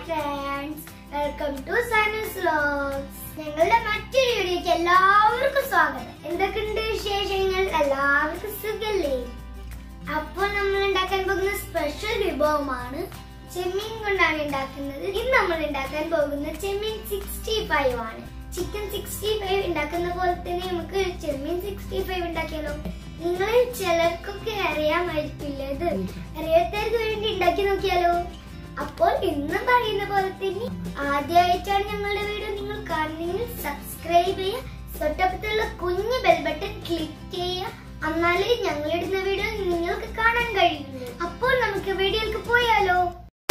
friends welcome to Sanas vlogs ഞങ്ങളുടെ മറ്റൊരു വീഡിയോക്ക് എല്ലാവർക്കും സ്വാഗതം എന്തൊക്കെയുണ്ട് വിശേഷങ്ങൾ എല്ലാവർക്കും സുഖല്ലേ അപ്പോൾ നമ്മൾ ഉണ്ടാക്കാൻ പോകുന്ന സ്പെഷ്യൽ വിഭവമാണ് ചെമ്മീൻ കൊണ്ടാണ് ഉണ്ടാക്കുന്നത് ഇന്ന് നമ്മൾ ഉണ്ടാക്കാൻ പോകുന്ന ചെമ്മീൻ സിക്സ്റ്റി ഫൈവ് ആണ് ചിക്കൻ സിക്സ്റ്റി ഫൈവ് ഉണ്ടാക്കുന്ന പോലെ തന്നെ നമുക്ക് ചെമ്മീൻ സിക്സ്റ്റി ഫൈവ് ഉണ്ടാക്കിയാലോ നിങ്ങൾ ചിലർക്കൊക്കെ അറിയാമായിരിക്കില്ല ഇത് അറിയാത്തവർക്ക് വേണ്ടി ഉണ്ടാക്കി നോക്കിയാലോ അപ്പോൾ ഇന്നും പറയുന്ന പോലെ തന്നെ ആദ്യമായിട്ടാണ് ഞങ്ങളുടെ വീഡിയോ നിങ്ങൾ കാണുന്നെങ്കിൽ സബ്സ്ക്രൈബ് ചെയ്യുക തൊട്ടപ്പുറത്തുള്ള കുഞ്ഞു ബെൽ ബട്ടൺ ക്ലിക്ക് ചെയ്യുക എന്നാലേ ഞങ്ങളിടുന്ന വീഡിയോ നിങ്ങൾക്ക് കാണാൻ കഴിയുള്ളൂ അപ്പോൾ നമുക്ക് വീഡിയോയിലേക്ക് പോയാലോ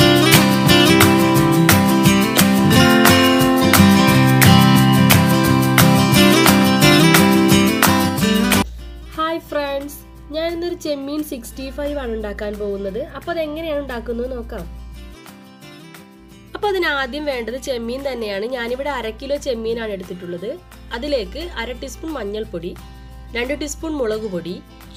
ഹായ് ഫ്രണ്ട്സ് ഞാൻ ഇന്നൊരു ചെമ്മീൻ സിക്സ്റ്റി ഫൈവ് ആണ് ഉണ്ടാക്കാൻ പോകുന്നത് അപ്പോൾ അതെങ്ങനെയാണ് ഉണ്ടാക്കുന്നത് നോക്കാം അപ്പോൾ അതിന് ആദ്യം വേണ്ടത് ചെമ്മീൻ തന്നെയാണ് ഞാനിവിടെ അര കിലോ ചെമ്മീനാണ് എടുത്തിട്ടുള്ളത് അതിലേക്ക് അര ടീസ്പൂൺ മഞ്ഞൾപ്പൊടി രണ്ട് ടീസ്പൂൺ മുളക് പൊടി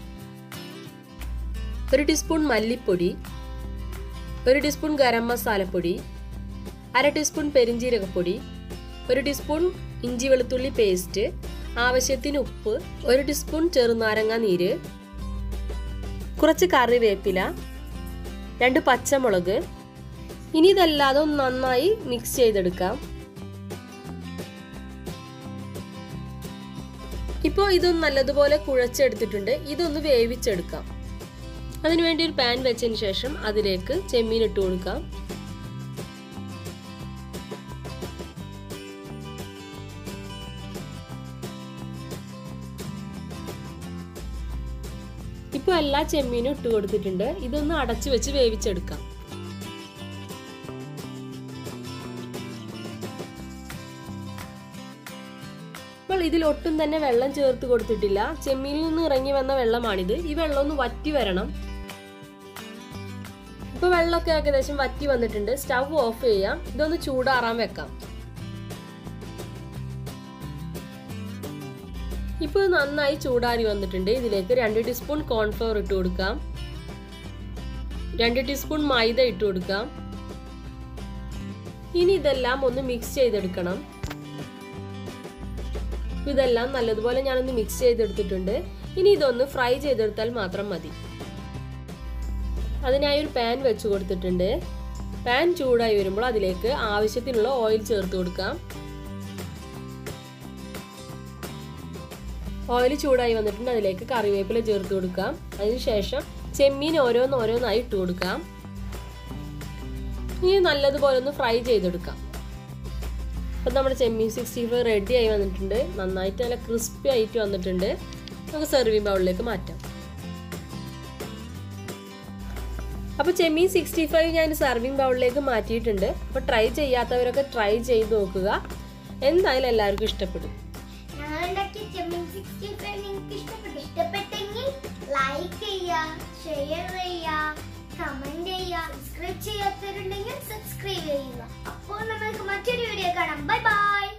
ഒരു ടീസ്പൂൺ മല്ലിപ്പൊടി ഒരു ടീസ്പൂൺ ഗരം മസാലപ്പൊടി അര ടീസ്പൂൺ പെരിഞ്ജീരകപ്പൊടി ഒരു ടീസ്പൂൺ ഇഞ്ചി വെളുത്തുള്ളി പേസ്റ്റ് ആവശ്യത്തിന് ഉപ്പ് ഒരു ടീസ്പൂൺ ചെറുനാരങ്ങ നീര് കുറച്ച് കറിവേപ്പില രണ്ട് പച്ചമുളക് ഇനി ഇതല്ലാതെ ഒന്ന് നന്നായി മിക്സ് ചെയ്തെടുക്കാം ഇപ്പോൾ ഇതൊന്ന് നല്ലതുപോലെ കുഴച്ചെടുത്തിട്ടുണ്ട് ഇതൊന്ന് വേവിച്ചെടുക്കാം അതിനുവേണ്ടി ഒരു പാൻ വെച്ചതിന് ശേഷം അതിലേക്ക് ചെമ്മീൻ ഇട്ട് കൊടുക്കാം ഇപ്പോൾ എല്ലാ ചെമ്മീനും ഇട്ട് കൊടുത്തിട്ടുണ്ട് ഇതൊന്ന് അടച്ചു വെച്ച് വേവിച്ചെടുക്കാം ഇപ്പോൾ ഇതിൽ ഒട്ടും തന്നെ വെള്ളം ചേർത്ത് കൊടുത്തിട്ടില്ല ചെമ്മീനിൽ നിന്ന് ഇറങ്ങി വന്ന വെള്ളമാണിത് ഈ വെള്ളം ഒന്ന് വറ്റി വരണം ഇപ്പൊ വെള്ളമൊക്കെ ഏകദേശം വറ്റി വന്നിട്ടുണ്ട് സ്റ്റവ് ഓഫ് ചെയ്യാം ഇതൊന്ന് ചൂടാറാൻ വെക്കാം ഇപ്പോൾ നന്നായി ചൂടാറി വന്നിട്ടുണ്ട് ഇതിലേക്ക് രണ്ട് ടീസ്പൂൺ കോൺഫ്ലവർ ഇട്ട് കൊടുക്കാം രണ്ട് ടീസ്പൂൺ മൈദ ഇട്ട് കൊടുക്കാം ഇനി ഇതെല്ലാം ഒന്ന് മിക്സ് ചെയ്തെടുക്കണം ഇതെല്ലാം നല്ലതുപോലെ ഞാനൊന്ന് മിക്സ് ചെയ്തെടുത്തിട്ടുണ്ട് ഇനി ഇതൊന്ന് ഫ്രൈ ചെയ്തെടുത്താൽ മാത്രം മതി അതിനായി ഒരു പാൻ വെച്ച് കൊടുത്തിട്ടുണ്ട് പാൻ ചൂടായി വരുമ്പോൾ അതിലേക്ക് ആവശ്യത്തിനുള്ള ഓയിൽ ചേർത്ത് കൊടുക്കാം ഓയിൽ ചൂടായി വന്നിട്ടുണ്ട് അതിലേക്ക് കറിവേപ്പില ചേർത്ത് കൊടുക്കാം അതിനുശേഷം ചെമ്മീൻ ഓരോന്ന് ഓരോന്നായി ഇട്ട് കൊടുക്കാം ഇനി നല്ലതുപോലെ ഒന്ന് ഫ്രൈ ചെയ്തെടുക്കാം അപ്പം നമ്മുടെ ചെമ്മീൻ സിക്സ്റ്റി ഫൈവ് റെഡി ആയി വന്നിട്ടുണ്ട് നന്നായിട്ട് നല്ല ക്രിസ്പി ആയിട്ട് വന്നിട്ടുണ്ട് നമുക്ക് സെർവിങ് ബൗളിലേക്ക് മാറ്റാം അപ്പോൾ ചെമ്മീൻ സിക്സ്റ്റി ഫൈവ് ഞാൻ സെർവിങ് ബൗളിലേക്ക് മാറ്റിയിട്ടുണ്ട് അപ്പോൾ ട്രൈ ചെയ്യാത്തവരൊക്കെ ട്രൈ ചെയ്ത് നോക്കുക എന്തായാലും എല്ലാവർക്കും ഇഷ്ടപ്പെടും ഞങ്ങളുണ്ടാക്കിയ ചെമ്മീൻ സിക്സ്റ്റി ഫൈവ് നിങ്ങൾക്ക് ഇഷ്ടപ്പെട്ടു ഇഷ്ടപ്പെട്ടെങ്കിൽ ലൈക്ക് ചെയ്യുക ഷെയർ ചെയ്യുക കമന്റ് ചെയ്യുക സബ്സ്ക്രൈബ് ചെയ്യാത്തവരുണ്ടെങ്കിൽ സബ്സ്ക്രൈബ് ചെയ്യുക അപ്പോൾ നമ്മൾക്ക് മറ്റൊരു വീഡിയോ കാണാം ബൈ ബൈ